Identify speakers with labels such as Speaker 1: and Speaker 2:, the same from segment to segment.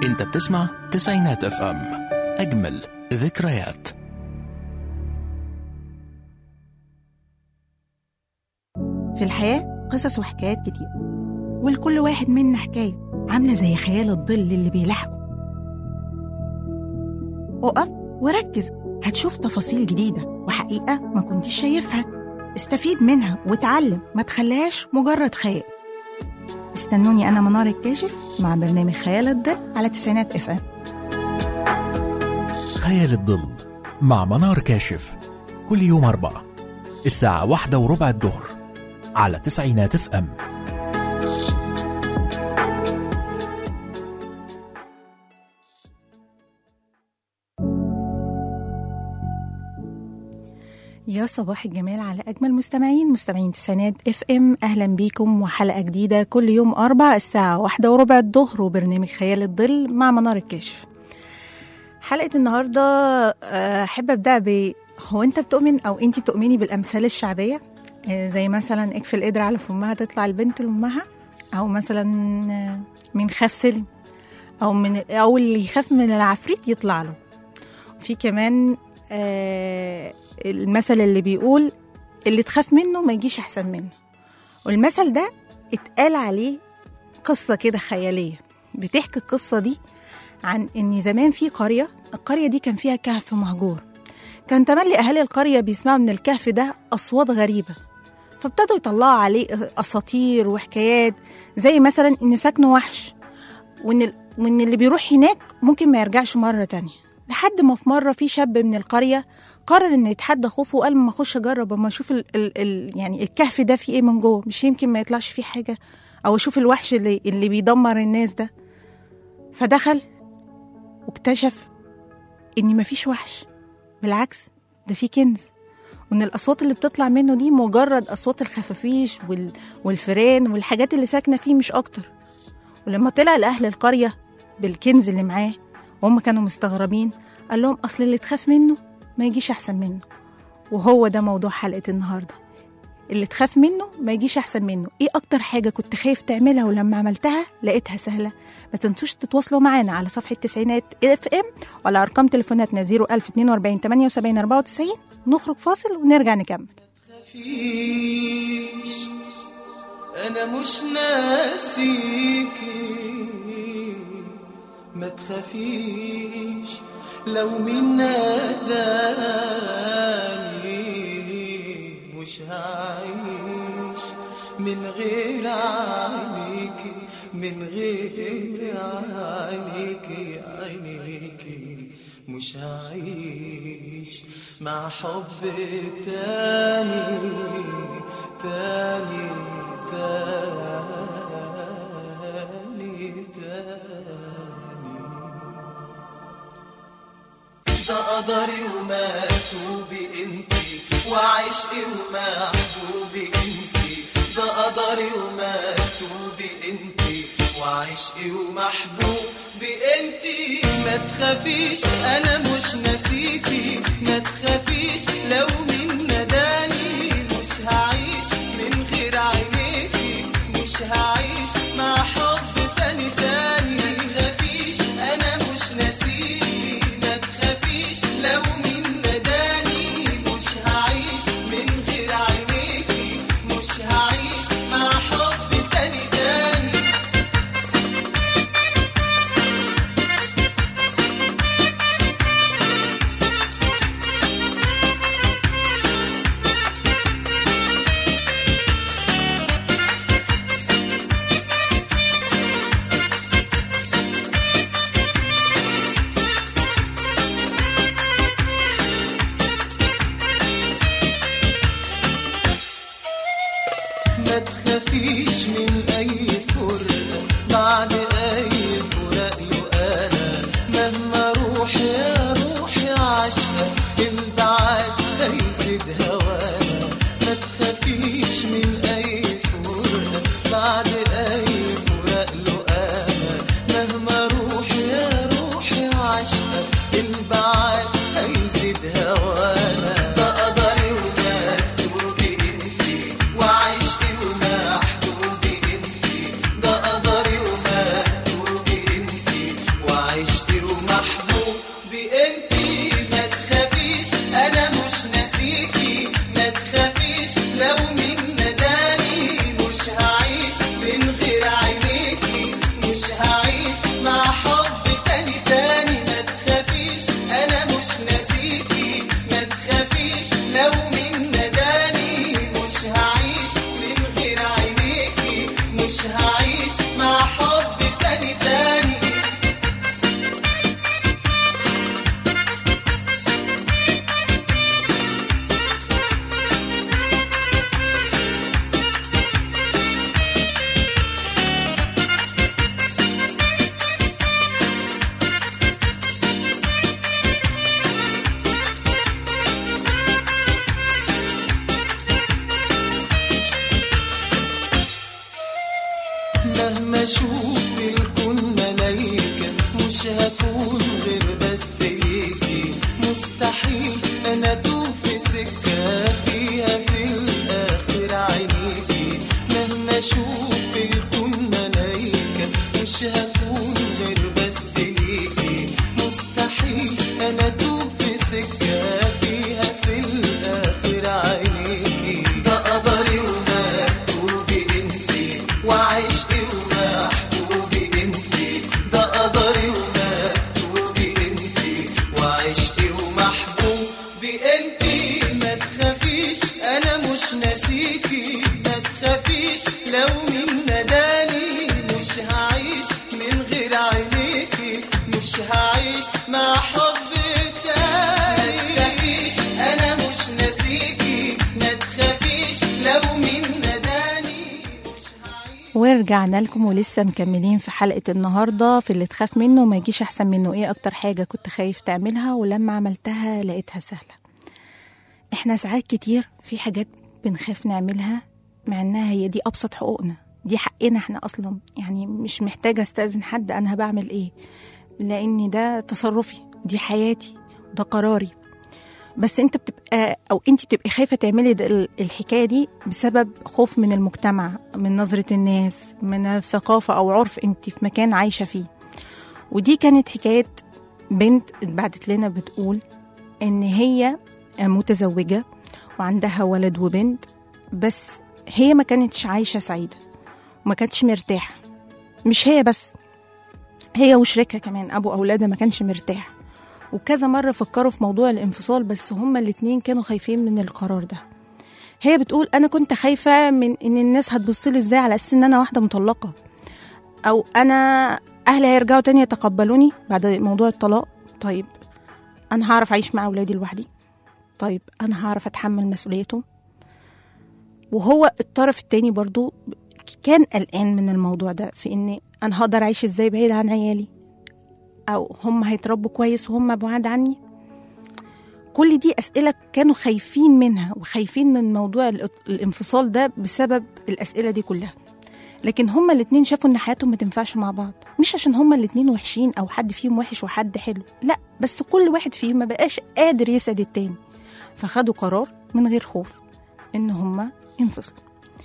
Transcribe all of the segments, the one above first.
Speaker 1: انت بتسمع تسعينات اف ام اجمل ذكريات
Speaker 2: في الحياة قصص وحكايات كتير ولكل واحد منا حكاية عاملة زي خيال الظل اللي بيلاحقه اقف وركز هتشوف تفاصيل جديدة وحقيقة ما كنتش شايفها استفيد منها وتعلم ما تخليهاش مجرد خيال استنوني أنا منار الكاشف مع برنامج خيال الظل على تسعينات اف ام
Speaker 1: خيال الظل مع منار كاشف كل يوم أربعة الساعة واحدة وربع الظهر على تسعينات اف ام
Speaker 2: يا صباح الجمال على أجمل مستمعين مستمعين تسعينات اف ام أهلا بيكم وحلقة جديدة كل يوم أربع الساعة واحدة وربع الظهر وبرنامج خيال الظل مع منار الكاشف حلقة النهاردة آه، أحب أبدأ ب هو أنت بتؤمن أو أنت بتؤمني بالأمثال الشعبية آه، زي مثلا اكفي القدر على فمها تطلع البنت لأمها أو مثلا آه، من خاف سلم أو من أو اللي يخاف من العفريت يطلع له في كمان آه المثل اللي بيقول اللي تخاف منه ما يجيش أحسن منه والمثل ده اتقال عليه قصة كده خيالية بتحكي القصة دي عن إن زمان في قرية القرية دي كان فيها كهف مهجور كان تملي أهالي القرية بيسمعوا من الكهف ده أصوات غريبة فابتدوا يطلعوا عليه أساطير وحكايات زي مثلا إن سكنه وحش وإن ال- وإن اللي بيروح هناك ممكن ما يرجعش مرة تانية لحد ما في مرة في شاب من القرية قرر إنه يتحدى خوفه وقال ما أخش أجرب أما أشوف ال ال ال يعني الكهف ده فيه إيه من جوه مش يمكن ما يطلعش فيه حاجة أو أشوف الوحش اللي, اللي بيدمر الناس ده فدخل واكتشف إن مفيش وحش بالعكس ده فيه كنز وإن الأصوات اللي بتطلع منه دي مجرد أصوات الخفافيش وال والفئران والحاجات اللي ساكنة فيه مش أكتر ولما طلع لأهل القرية بالكنز اللي معاه وهم كانوا مستغربين قال لهم أصل اللي تخاف منه ما يجيش أحسن منه وهو ده موضوع حلقة النهاردة اللي تخاف منه ما يجيش أحسن منه إيه أكتر حاجة كنت خايف تعملها ولما عملتها لقيتها سهلة ما تنسوش تتواصلوا معانا على صفحة تسعينات اف ام وعلى أرقام تليفوناتنا 01042 78 94 نخرج فاصل ونرجع نكمل
Speaker 3: تخافيش انا مش ناسيكي ما تخافيش لو مين ناداني مش هعيش من غير عينيكي من غير عينيكي عينيكي مش هعيش مع حب تاني تاني تاني تاني ده قدري ومكتوبي انتي وعشقي ومحبوبي انتي ده قدري ومكتوبي انتي وعشقي ومحبوبي انتي ما تخافيش انا مش ناسيكي ما تخافيش لو مين نداني مش هعيش من غير عينيكي مش هعيش مع حب تاني تاني ما تخافيش انا مش ناسيكي ما تخافيش لو مين نداني مش هعيش من غير عينيكي مش هعيش مع حب تاني تاني ما تخافيش من اي فرقة بعد اي فراق انا مهما روح يا روح يا عشقة البعد ده يزيد هوانا ما تخافيش من اي فرقة بعد اي فراق انا مهما روح يا روح يا عشقة البعد ده يزيد هوانا ده قدري ومكتوبي انتي وعشقي ومحبوبي انتي ده قدري ومكتوبي انتي مهما اشوف الكون ملايكة مش هكون غير بس ليكي مستحيل انا اتوه في سكة فيها في الاخر عينيكي مهما اشوف الكون ملايكة مش هكون غير بس ليكي مستحيل انا اتوه في سكة فيها في الاخر عينيكي ده قدري ومكتوبي انتي وعشقي ومحبوبي انتي ده قدري ومكتوبي انتي وعشقي ومحبوبي انتي ما تخافيش انا مش ناسيكي ما تخافيش لو مين نداني مش هعيش من غير عينيكي مش هعيش مع حب تاني ما تخافيش انا مش ناسيكي ما تخافيش لو مين نداني مش هعيش
Speaker 2: ورجعنا لكم ولسه مكملين في حلقة النهاردة في اللي تخاف منه ما يجيش أحسن منه إيه أكتر حاجة كنت خايف تعملها ولما عملتها لقيتها سهلة إحنا ساعات كتير في حاجات بنخاف نعملها مع إنها هي دي أبسط حقوقنا دي حقنا إحنا أصلا يعني مش محتاجة أستأذن حد أنا بعمل إيه لأن ده تصرفي دي حياتي ده قراري بس انت بتبقى او انت بتبقي خايفه تعملي ده- ال- الحكايه دي بسبب خوف من المجتمع من نظره الناس من الثقافه او عرف انت في مكان عايشه فيه ودي كانت حكايه بنت اتبعتت لنا بتقول ان هي متزوجه وعندها ولد وبنت بس هي ما كانتش عايشه سعيده وما كانتش مرتاحه مش هي بس هي وشريكها كمان ابو اولادها ما كانش مرتاح وكذا مرة فكروا في موضوع الانفصال بس هما الاتنين كانوا خايفين من القرار ده هي بتقول أنا كنت خايفة من إن الناس هتبص لي إزاي على أساس إن أنا واحدة مطلقة أو أنا أهلي هيرجعوا تاني يتقبلوني بعد موضوع الطلاق طيب أنا هعرف أعيش مع أولادي لوحدي طيب أنا هعرف أتحمل مسؤوليتهم وهو الطرف التاني برضو كان قلقان من الموضوع ده في إن أنا هقدر أعيش إزاي بعيد عن عيالي او هم هيتربوا كويس وهم بعاد عني كل دي اسئله كانوا خايفين منها وخايفين من موضوع ال- الانفصال ده بسبب الاسئله دي كلها لكن هما الاتنين شافوا ان حياتهم ما تنفعش مع بعض مش عشان هما الاتنين وحشين او حد فيهم وحش وحد حلو لا بس كل واحد فيهم ما بقاش قادر يسعد التاني فخدوا قرار من غير خوف ان هما ينفصلوا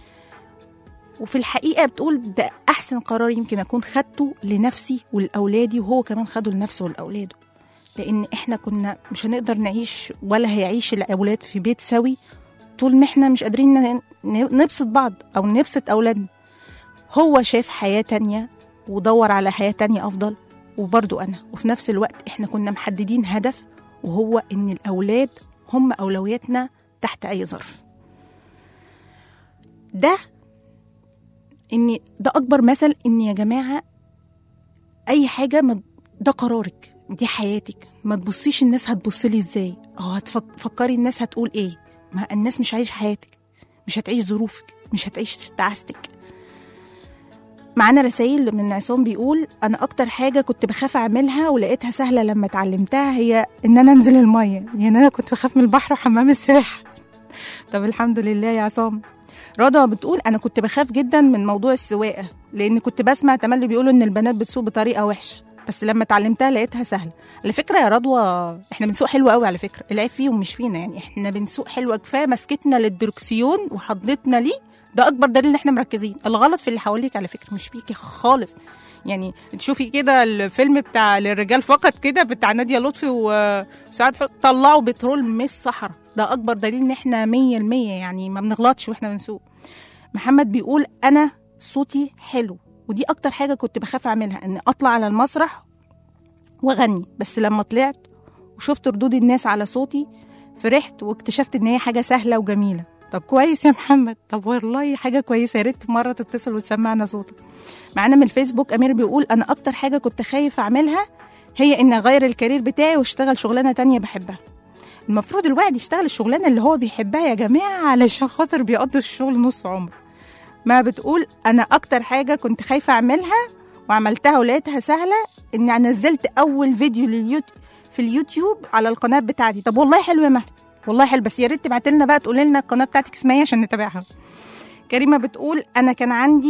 Speaker 2: وفي الحقيقة بتقول ده أحسن قرار يمكن أكون خدته لنفسي ولأولادي وهو كمان خده لنفسه ولأولاده لأن إحنا كنا مش هنقدر نعيش ولا هيعيش الأولاد في بيت سوي طول ما إحنا مش قادرين ن- ن- نبسط بعض أو نبسط أولادنا هو شاف حياة تانية ودور على حياة تانية أفضل وبرضو أنا وفي نفس الوقت إحنا كنا محددين هدف وهو إن الأولاد هم أولوياتنا تحت أي ظرف ده ان ده اكبر مثل ان يا جماعه اي حاجه ما ده قرارك دي حياتك ما تبصيش الناس هتبص لي ازاي او هتفكري الناس هتقول ايه ما الناس مش عايشه حياتك مش هتعيش ظروفك مش هتعيش تعاستك معانا رسائل من عصام بيقول انا اكتر حاجه كنت بخاف اعملها ولقيتها سهله لما اتعلمتها هي ان انا انزل الميه يعني انا كنت بخاف من البحر وحمام السباحه طب الحمد لله يا عصام رضا بتقول انا كنت بخاف جدا من موضوع السواقه لان كنت بسمع تملي بيقولوا ان البنات بتسوق بطريقه وحشه بس لما اتعلمتها لقيتها سهله على فكره يا رضوى احنا بنسوق حلو قوي على فكره العيب فيهم مش فينا يعني احنا بنسوق حلوه كفايه مسكتنا للدركسيون وحضنتنا ليه ده اكبر دليل ان احنا مركزين الغلط في اللي حواليك على فكره مش فيكي خالص يعني تشوفي كده الفيلم بتاع للرجال فقط كده بتاع نادية لطفي وسعاد حسني طلعوا بترول من الصحراء ده اكبر دليل ان احنا مية المية يعني ما بنغلطش واحنا بنسوق محمد بيقول انا صوتي حلو ودي اكتر حاجه كنت بخاف اعملها ان اطلع على المسرح واغني بس لما طلعت وشفت ردود الناس على صوتي فرحت واكتشفت ان هي حاجه سهله وجميله طب كويس يا محمد طب والله حاجه كويسه يا ريت مره تتصل وتسمعنا صوتك معانا من الفيسبوك امير بيقول انا اكتر حاجه كنت خايف اعملها هي ان اغير الكارير بتاعي واشتغل شغلانه تانية بحبها المفروض الواحد يشتغل الشغلانه اللي هو بيحبها يا جماعه علشان خاطر بيقضي الشغل نص عمره ما بتقول انا اكتر حاجه كنت خايفه اعملها وعملتها ولقيتها سهله اني نزلت اول فيديو لليوتيوب في اليوتيوب على القناه بتاعتي طب والله حلو يا مها والله حلو بس يا ريت تبعت لنا بقى تقول لنا القناه بتاعتك اسمها ايه عشان نتابعها كريمه بتقول انا كان عندي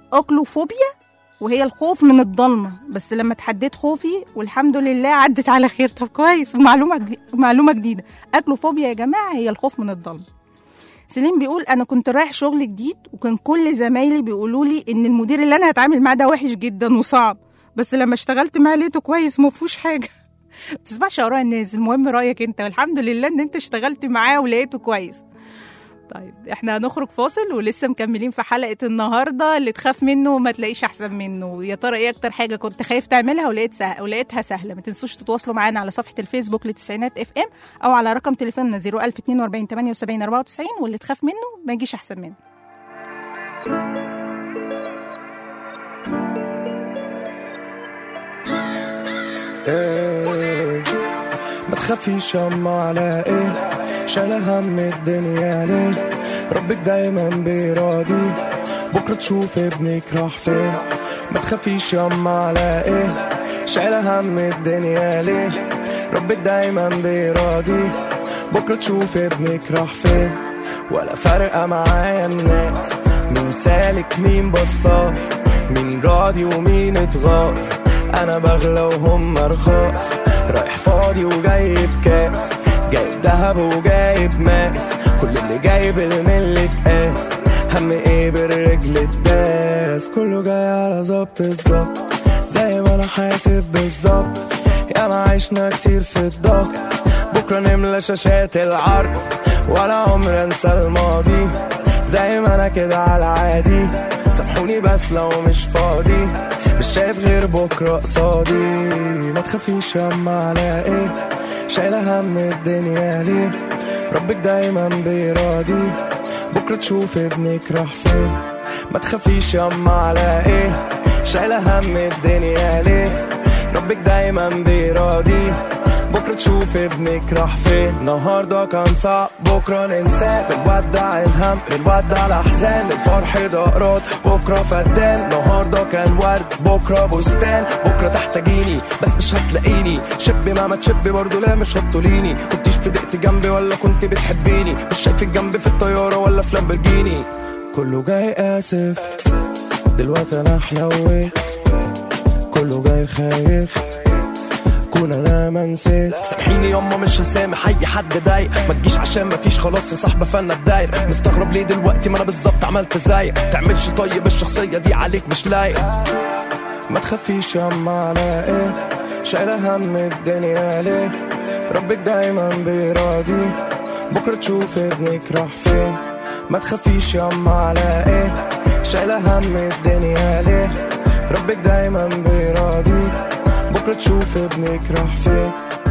Speaker 2: أوكلوفوبيا وهي الخوف من الضلمة بس لما اتحديت خوفي والحمد لله عدت على خير طب كويس ومعلومة ج- معلومة جديدة أكلوفوبيا يا جماعة هي الخوف من الضلمة سليم بيقول أنا كنت رايح شغل جديد وكان كل زمايلي بيقولوا لي إن المدير اللي أنا هتعامل معاه ده وحش جدا وصعب بس لما اشتغلت معاه لقيته كويس ما فيهوش حاجة ما تسمعش آراء الناس المهم رأيك أنت والحمد لله إن أنت اشتغلت معاه ولقيته كويس طيب احنا هنخرج فاصل ولسه مكملين في حلقة النهاردة اللي تخاف منه وما تلاقيش أحسن منه يا ترى ايه أكتر حاجة كنت خايف تعملها ولقيت سه... ولقيتها سهلة ما تنسوش تتواصلوا معانا على صفحة الفيسبوك لتسعينات اف ام أو على رقم تليفوننا 01042 78 94 واللي تخاف منه ما يجيش أحسن منه
Speaker 4: إيه ما تخافيش يما على ايه شايلة هم الدنيا ليه ربك دايما بيراضي بكرة تشوف ابنك راح فين ما تخافيش يما على ايه شايلة هم الدنيا ليه ربك دايما بيراضي بكرة تشوف ابنك راح فين ولا فارقة معايا الناس مين سالك مين بصاص مين راضي ومين اتغاظ انا بغلى وهم رخاص رايح فاضي وجايب كاس جايب دهب وجايب ماس كل اللي جايب الملة قاس هم ايه بالرجل الداس كله جاي على ظبط الظبط زي ما انا حاسب بالظبط يا ما عشنا كتير في الضغط بكرة نملى شاشات العرض ولا عمر انسى الماضي زي ما انا كده على عادي سامحوني بس لو مش فاضي مش شايف غير بكرة قصادي ما تخافيش ياما على ايه شايلة هم الدنيا ليه ربك دايما بيراضي بكرة تشوف ابنك راح فين ما تخافيش ياما على ايه شايلة هم الدنيا ليه ربك دايما بيراضي بكرة تشوف ابنك راح فين النهاردة كان صعب بكرة ننساه بنودع الهم بنودع الأحزان الفرح دقرات بكرة فدان النهاردة كان ورد بكرة بستان بكرة تحتاجيني بس مش هتلاقيني شبي مهما تشبي برضه لا مش هتطوليني كنتيش في دقت جنبي ولا كنت بتحبيني مش شايفك جنبي في الطيارة ولا في لامبرجيني كله جاي آسف دلوقتي أنا حلويت كله جاي خايف كون انا ما نسيت سامحيني ياما مش هسامح اي حد ضايق ما تجيش عشان مفيش خلاص يا صاحبه فانا الداير مستغرب ليه دلوقتي ما انا بالظبط عملت زيك تعملش طيب الشخصيه دي عليك مش لايق ما تخافيش ياما على ايه شايله هم الدنيا ليه ربك دايما بيراضي بكره تشوف ابنك راح فين ما تخافيش ياما على ايه شايله هم الدنيا ليه ربك دايما بيراضي بكرة تشوف ابنك راح فين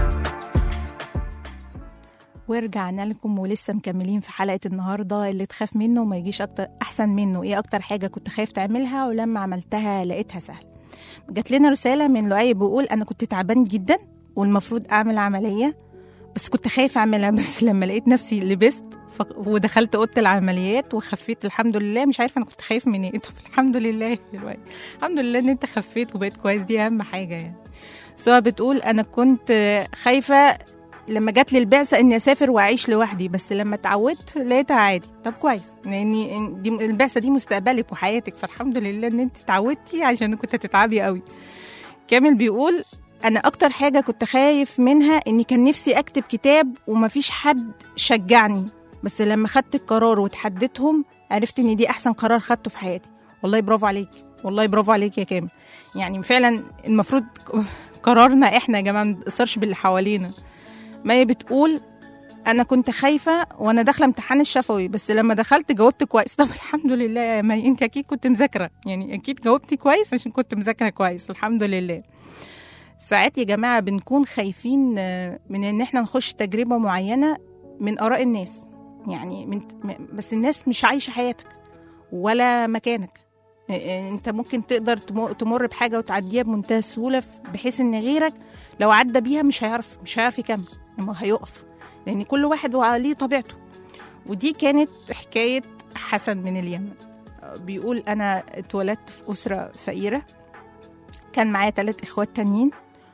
Speaker 2: ورجعنا لكم ولسه مكملين في حلقة النهاردة اللي تخاف منه وما يجيش أكتر أحسن منه إيه أكتر حاجة كنت خايف تعملها ولما عملتها لقيتها سهلة جات لنا رسالة من لؤي بيقول أنا كنت تعبان جدا والمفروض أعمل عملية بس كنت خايف أعملها بس لما لقيت نفسي لبست ف... ودخلت أوضة العمليات وخفيت الحمد لله مش عارفة أنا كنت خايف من إيه طب الحمد لله يا لؤي الحمد لله إن أنت خفيت وبقيت كويس دي أهم حاجة يعني سوا بتقول أنا كنت خايفة لما جات لي البعثة إني أسافر وأعيش لوحدي بس لما اتعودت لقيتها عادي طب كويس لأني دي البعثة دي مستقبلك وحياتك فالحمد لله إن أنت اتعودتي عشان كنت هتتعبي قوي كامل بيقول أنا أكتر حاجة كنت خايف منها إني كان نفسي أكتب كتاب ومفيش حد شجعني بس لما خدت القرار وتحديتهم عرفت إن دي أحسن قرار خدته في حياتي والله برافو عليك والله برافو عليك يا كامل يعني فعلا المفروض قرارنا احنا يا جماعه ما نتاثرش باللي حوالينا ما هي بتقول انا كنت خايفه وانا داخله امتحان الشفوي بس لما دخلت جاوبت كويس طب الحمد لله يا مي انت اكيد كنت مذاكره يعني اكيد جاوبتي كويس عشان كنت مذاكره كويس الحمد لله ساعات يا جماعه بنكون خايفين آه، من ان احنا نخش تجربه معينه من اراء الناس يعني من بس الناس مش عايشه حياتك ولا مكانك آه، انت ممكن تقدر تم- تمر بحاجه وتعديها بمنتهى السهوله بحيث ان غيرك لو عدى بيها مش هيعرف مش هيعرف يكمل يعني هيقف لان كل واحد وعليه طبيعته ودي كانت حكايه حسن من اليمن بيقول انا اتولدت في اسره فقيره كان معايا ثلاث اخوات تانيين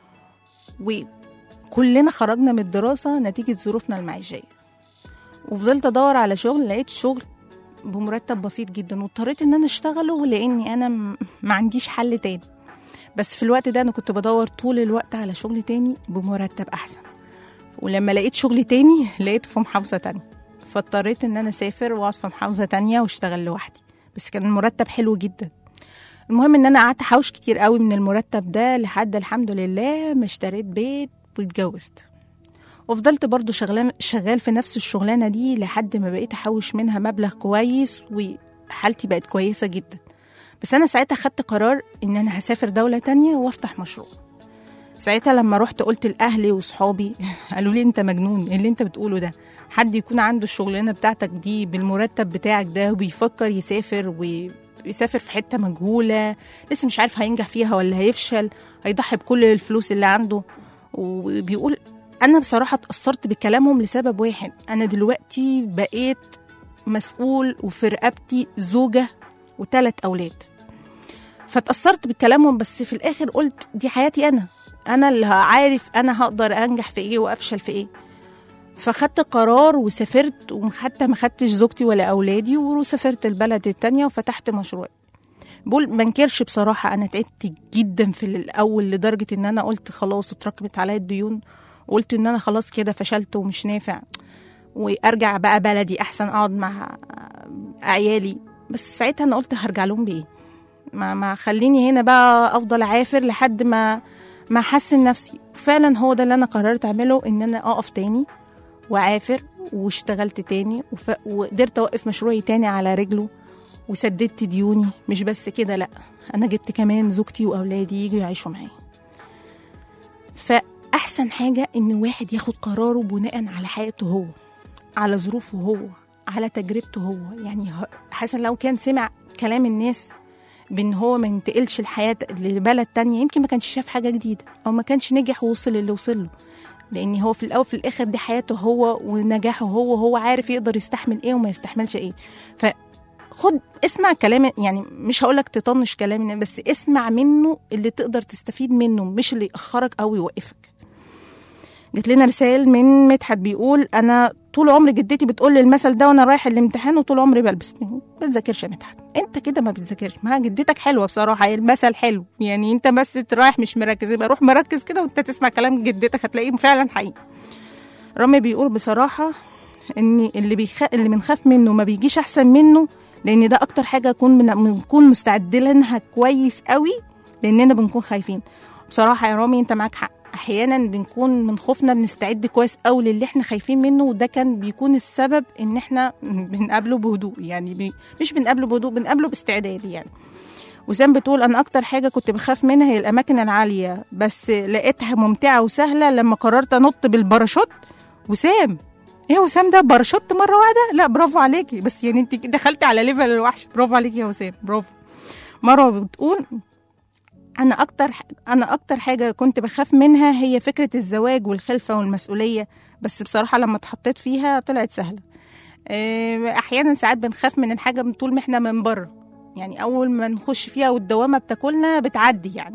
Speaker 2: وكلنا خرجنا من الدراسه نتيجه ظروفنا المعيشيه وفضلت ادور على شغل لقيت شغل بمرتب بسيط جدا واضطريت ان انا اشتغله لاني انا م- ما عنديش حل تاني بس في الوقت ده انا كنت بدور طول الوقت على شغل تاني بمرتب احسن ولما لقيت شغل تاني لقيته في محافظة تانية فاضطريت ان انا اسافر واقعد في محافظة تانية واشتغل لوحدي بس كان المرتب حلو جدا المهم ان انا قعدت احوش كتير قوي من المرتب ده لحد الحمد لله ما اشتريت بيت واتجوزت وفضلت برضو شغلان شغال في نفس الشغلانة دي لحد ما بقيت أحوش منها مبلغ كويس وحالتي بقت كويسة جدا بس أنا ساعتها خدت قرار إن أنا هسافر دولة تانية وأفتح مشروع ساعتها لما رحت قلت لأهلي وصحابي قالوا لي أنت مجنون إيه اللي أنت بتقوله ده حد يكون عنده الشغلانة بتاعتك دي بالمرتب بتاعك ده وبيفكر يسافر ويسافر في حتة مجهولة لسه مش عارف هينجح فيها ولا هيفشل هيضحي بكل الفلوس اللي عنده وبيقول انا بصراحه اتاثرت بكلامهم لسبب واحد انا دلوقتي بقيت مسؤول وفي رقبتي زوجه وثلاث اولاد فاتاثرت بكلامهم بس في الاخر قلت دي حياتي انا انا اللي عارف انا هقدر انجح في ايه وافشل في ايه فخدت قرار وسافرت وحتى ما خدتش زوجتي ولا اولادي وسافرت البلد التانية وفتحت مشروع بقول ما انكرش بصراحه انا تعبت جدا في الاول لدرجه ان انا قلت خلاص اتراكمت عليا الديون وقلت ان انا خلاص كده فشلت ومش نافع وارجع بقى بلدي احسن اقعد مع عيالي بس ساعتها انا قلت هرجع لهم بايه ما ما خليني هنا بقى افضل عافر لحد ما ما احسن نفسي فعلا هو ده اللي انا قررت اعمله ان انا اقف تاني وعافر واشتغلت تاني وف... وقدرت اوقف مشروعي تاني على رجله وسددت ديوني مش بس كده لا انا جبت كمان زوجتي واولادي يجوا يعيشوا معايا فاحسن حاجه ان واحد ياخد قراره بناء على حياته هو على ظروفه هو على تجربته هو يعني ه- حسن لو كان سمع كلام الناس بان هو ما ينتقلش الحياه لبلد تانية يمكن ما كانش شاف حاجه جديده او ما كانش نجح ووصل اللي وصل له لان هو في الاول في الاخر دي حياته هو ونجاحه هو هو عارف يقدر يستحمل ايه وما يستحملش ايه فخد اسمع كلام يعني مش هقولك تطنش كلام الناس، بس اسمع منه اللي تقدر تستفيد منه مش اللي يأخرك او يوقفك جات لنا رسائل من مدحت بيقول انا طول عمري جدتي بتقول لي المثل ده وانا رايح الامتحان وطول عمري بلبس ما بتذاكرش يا مدحت انت كده ما بتذاكرش ما جدتك حلوه بصراحه هي المثل حلو يعني انت بس رايح مش مركز يبقى روح مركز كده وانت تسمع كلام جدتك هتلاقيه فعلا حقيقي رامي بيقول بصراحه ان اللي بيخ... اللي بنخاف منه ما بيجيش احسن منه لان ده اكتر حاجه اكون من... بنكون مستعدين لها كويس قوي لاننا بنكون خايفين بصراحه يا رامي انت معاك حق احيانا بنكون من خوفنا بنستعد كويس قوي للي احنا خايفين منه وده كان بيكون السبب ان احنا بنقابله بهدوء يعني بي... مش بنقابله بهدوء بنقابله باستعداد يعني وسام بتقول انا اكتر حاجه كنت بخاف منها هي الاماكن العاليه بس لقيتها ممتعه وسهله لما قررت انط بالباراشوت وسام ايه يا وسام ده باراشوت مره واحده لا برافو عليكي بس يعني انت دخلتي على ليفل الوحش برافو عليكي يا وسام برافو مروه بتقول انا اكتر انا اكتر حاجه كنت بخاف منها هي فكره الزواج والخلفه والمسؤوليه بس بصراحه لما اتحطيت فيها طلعت سهله إيه، احيانا ساعات بنخاف من الحاجه من طول ما احنا من بره يعني اول ما نخش فيها والدوامه بتاكلنا بتعدي يعني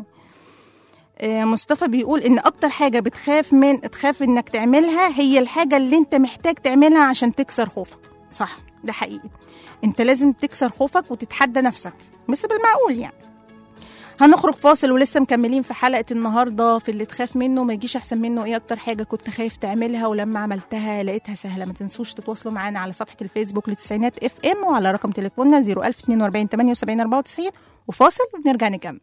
Speaker 2: إيه، مصطفى بيقول ان اكتر حاجه بتخاف من تخاف انك تعملها هي الحاجه اللي انت محتاج تعملها عشان تكسر خوفك صح ده حقيقي انت لازم تكسر خوفك وتتحدى نفسك بس بالمعقول يعني هنخرج فاصل ولسه مكملين في حلقة النهاردة في اللي تخاف منه ما يجيش أحسن منه إيه أكتر حاجة كنت خايف تعملها ولما عملتها لقيتها سهلة ما تنسوش تتواصلوا معانا على صفحة الفيسبوك لتسعينات اف ام وعلى رقم تليفوننا 01042 78 94 وفاصل ونرجع نكمل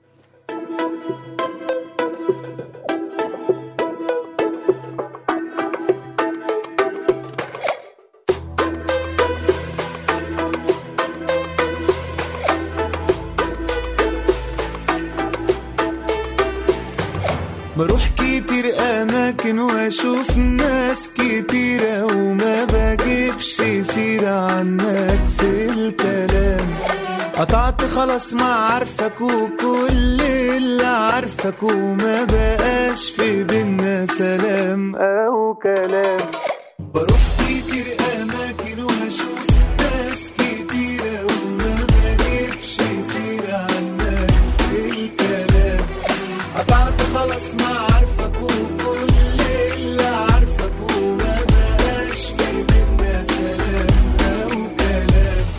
Speaker 3: بروح كتير اماكن واشوف ناس كتيرة وما بجيبش سيرة عنك في الكلام قطعت خلاص ما عارفك وكل اللي عارفك وما بقاش في بينا سلام او كلام بروح كتير اماكن واشوف ناس كتيرة وما بجيبش سيرة عنك في الكلام قطعت خلاص ما عارفك وكل اللي عارفك وما بقاش في بينا سلام او كلام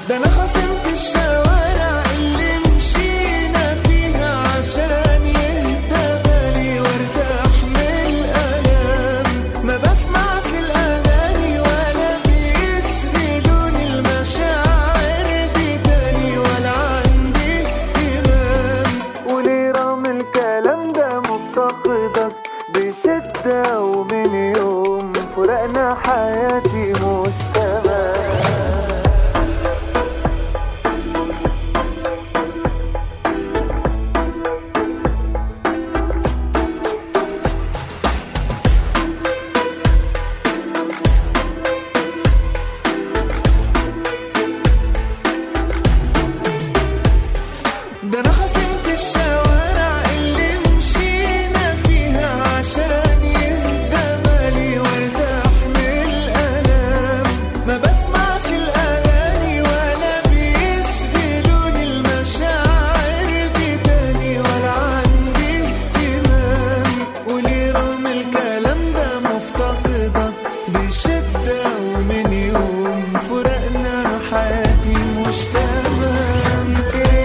Speaker 3: ده انا خصمت الشوارع اللي مشينا فيها عشان يهدى بالي وارتاح من الالام ما بسمعش الاغاني ولا بيشغلوني المشاعر دي تاني ولا عندي اهتمام وليه رغم الكلام ده مفتقدك بشدة ومن يوم فرقنا حياتي مش تمام ده انا خصمت الشوارع اللي مشينا فيها عشان يهدى بالي وارتاح من الالام ما بسمعش الاغاني ولا بيشغلوني المشاعر دي تاني ولا عندي اهتمام وليه رغم الكلام ده مفتقدك بشدة ومن يوم فرقنا حياتي مش تمام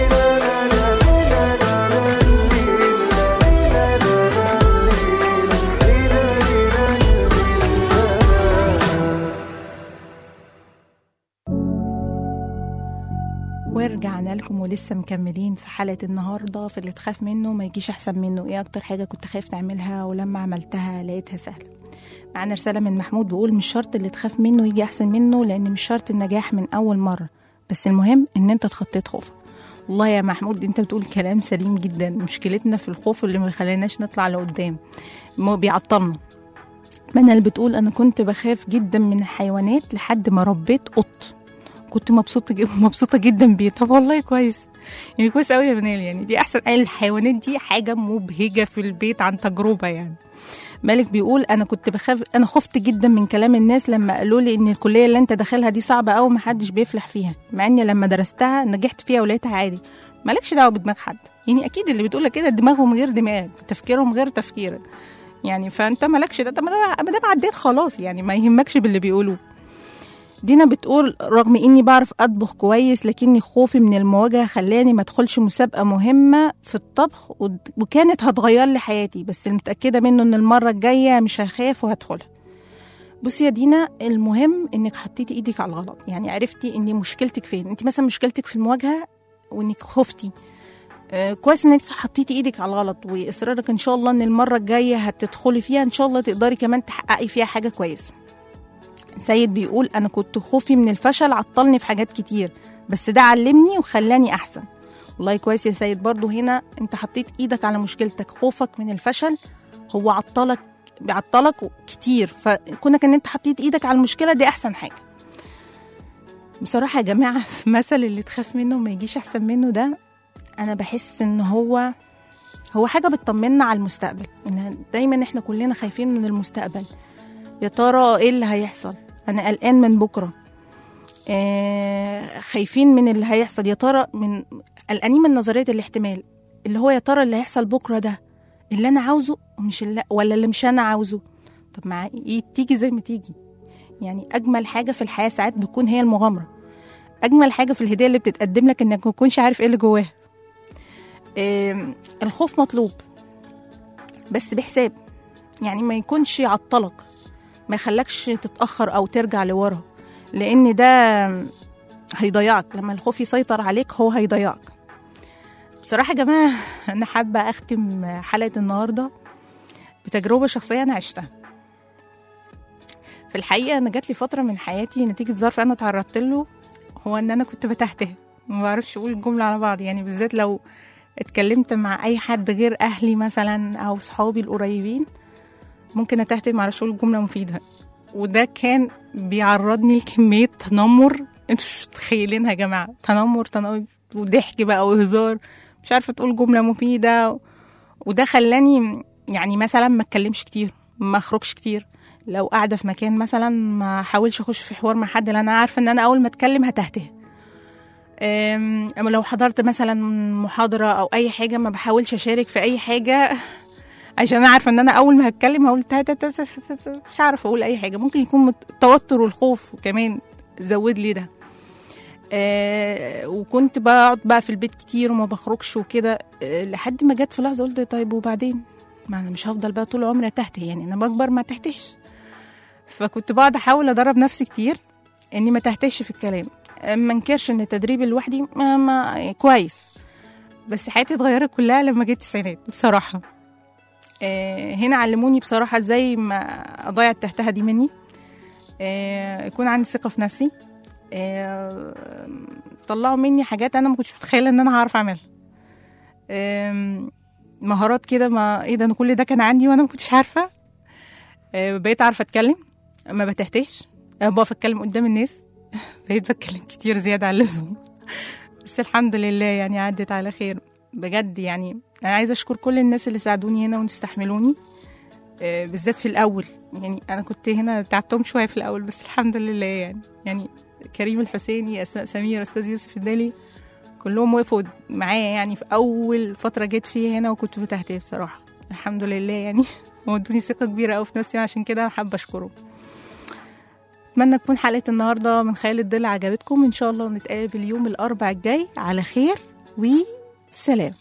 Speaker 2: ورجعنا لكم ولسه مكملين في حلقة النهاردة في اللي تخاف منه ما يجيش أحسن منه إيه أكتر حاجة كنت خايف تعملها ولما عملتها لقيتها سهلة معانا رسالة من محمود بيقول مش شرط اللي تخاف منه يجي أحسن منه لأن مش شرط النجاح من أول مرة بس المهم إن أنت تخطيت خوفك والله يا محمود أنت بتقول كلام سليم جدا مشكلتنا في الخوف اللي ما يخليناش نطلع لقدام مو بيعطلنا منى اللي بتقول أنا كنت بخاف جدا من الحيوانات لحد ما ربيت قط كنت مبسوطة جدا مبسوطة جدا بيه طب والله كويس يعني كويس قوي يا منال يعني دي احسن الحيوانات دي حاجة مبهجة في البيت عن تجربة يعني مالك بيقول انا كنت بخاف انا خفت جدا من كلام الناس لما قالوا لي ان الكليه اللي انت داخلها دي صعبه قوي محدش بيفلح فيها مع اني لما درستها نجحت فيها ولقيتها عادي مالكش دعوه بدماغ حد يعني اكيد اللي بتقول لك كده دماغهم غير دماغك تفكيرهم غير تفكيرك يعني فانت مالكش ده ما دام ما دام عديت خلاص يعني ما يهمكش باللي بيقولوه دينا بتقول رغم اني بعرف اطبخ كويس لكني خوفي من المواجهه خلاني ما ادخلش مسابقه مهمه في الطبخ ود- وكانت هتغير لي حياتي بس المتاكده منه ان المره الجايه مش هخاف وهدخلها بصي يا دينا المهم انك حطيتي ايدك على الغلط يعني عرفتي ان مشكلتك فين انت مثلا مشكلتك في المواجهه وانك خفتي آه كويس انك حطيتي ايدك على الغلط واصرارك ان شاء الله ان المره الجايه هتدخلي فيها ان شاء الله تقدري كمان تحققي فيها حاجه كويسه سيد بيقول أنا كنت خوفي من الفشل عطلني في حاجات كتير بس ده علمني وخلاني أحسن والله كويس يا سيد برضو هنا أنت حطيت إيدك على مشكلتك خوفك من الفشل هو عطلك بيعطلك كتير فكونك ان انت حطيت ايدك على المشكله دي احسن حاجه بصراحه يا جماعه في مثل اللي تخاف منه وما يجيش احسن منه ده انا بحس ان هو هو حاجه بتطمنا على المستقبل ان دايما احنا كلنا خايفين من المستقبل يا ترى ايه اللي هيحصل انا قلقان من بكره آه خايفين من اللي هيحصل يا ترى من قلقانين من نظريه الاحتمال اللي هو يا ترى اللي هيحصل بكره ده اللي انا عاوزه ومش اللي ولا اللي مش انا عاوزه طب مع ايه تيجي زي ما تيجي يعني اجمل حاجه في الحياه ساعات بتكون هي المغامره اجمل حاجه في الهديه اللي بتتقدم لك انك ما تكونش عارف ايه اللي جواها آه الخوف مطلوب بس بحساب يعني ما يكونش يعطلك ما يخلكش تتأخر أو ترجع لورا لأن ده هيضيعك لما الخوف يسيطر عليك هو هيضيعك بصراحة يا جماعة أنا حابة أختم حلقة النهاردة بتجربة شخصية أنا عشتها في الحقيقة أنا جات لي فترة من حياتي نتيجة ظرف أنا تعرضت له هو إن أنا كنت بتهته ما بعرفش أقول الجملة على بعض يعني بالذات لو اتكلمت مع أي حد غير أهلي مثلا أو صحابي القريبين ممكن اتهته ما اعرفش اقول جمله مفيده وده كان بيعرضني لكميه تنمر انتوا مش متخيلينها يا جماعه تنمر تنمر وضحك بقى وهزار مش عارفه تقول جمله مفيده وده خلاني يعني مثلا ما اتكلمش كتير ما اخرجش كتير لو قاعده في مكان مثلا ما احاولش اخش في حوار مع حد لان انا عارفه ان انا اول ما اتكلم هتهته اما لو حضرت مثلا محاضره او اي حاجه ما بحاولش اشارك في اي حاجه عشان انا عارفه ان انا اول ما هتكلم هقول مش عارفه اقول اي حاجه ممكن يكون التوتر والخوف كمان زود لي ده آه وكنت بقعد بقى في البيت كتير وما بخرجش وكده آه لحد ما جت في لحظه قلت طيب وبعدين ما انا مش هفضل بقى طول عمري اتهته يعني انا بكبر ما تحتش فكنت بقعد احاول ادرب نفسي كتير اني ما تهتش في الكلام آه، ما انكرش ان التدريب لوحدي ما, ما كويس بس حياتي اتغيرت كلها لما جيت التسعينات بصراحه آه، هنا علموني بصراحه ازاي ما اضيع التهتها دي مني آه، يكون عندي ثقه في نفسي آه، طلعوا مني حاجات انا ما كنتش متخيله ان انا هعرف اعملها آم، مهارات كده ما ايه ده انا كل ده كان عندي وانا ما كنتش عارفه آه، بقيت عارفه اتكلم ما بتهتهش آه، بقف اتكلم قدام الناس بقيت بتكلم كتير زياده عن اللزوم بس الحمد لله يعني عدت على خير بجد يعني انا عايزه اشكر كل الناس اللي ساعدوني هنا واستحملوني آه، بالذات في الاول يعني انا كنت هنا تعبتهم شويه في الاول بس الحمد لله يعني يعني كريم الحسيني اسماء سمير استاذ يوسف الدالي كلهم وقفوا معايا يعني في اول فتره جيت فيها هنا وكنت متهته بصراحه الحمد لله يعني وادوني ثقه كبيره قوي في نفسي عشان كده حابه اشكرهم اتمنى تكون حلقه النهارده من خيال الظل عجبتكم ان شاء الله نتقابل يوم الاربع الجاي على خير وسلام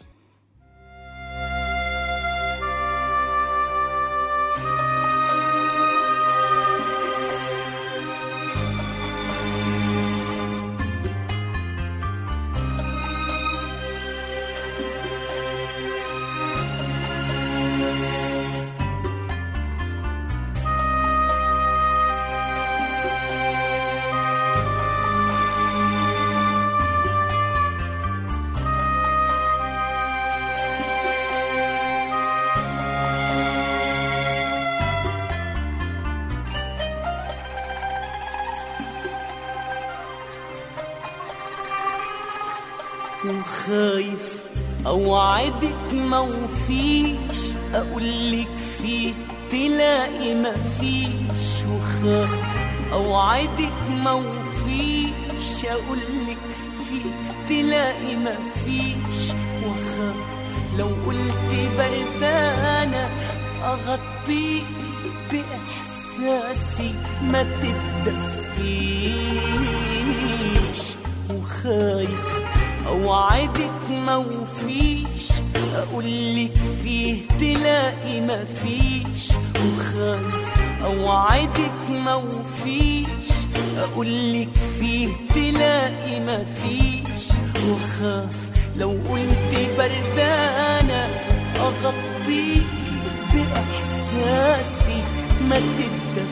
Speaker 5: وخايف اوعدك ما وفيش اقولك فيه تلاقي ما فيش وخايف اوعدك ما وفيش اقولك فيه تلاقي ما فيش وخايف لو قلت بردانة اغطيك باحساسي ما تتدفيش وخايف اوعدك ما وفيش اقولك فيه تلاقي ما فيش وخايف اوعدك ما وفيش اقولك فيه تلاقي ما فيش وخاف لو قلت بردانة اغطيك باحساسي ما تتدفيش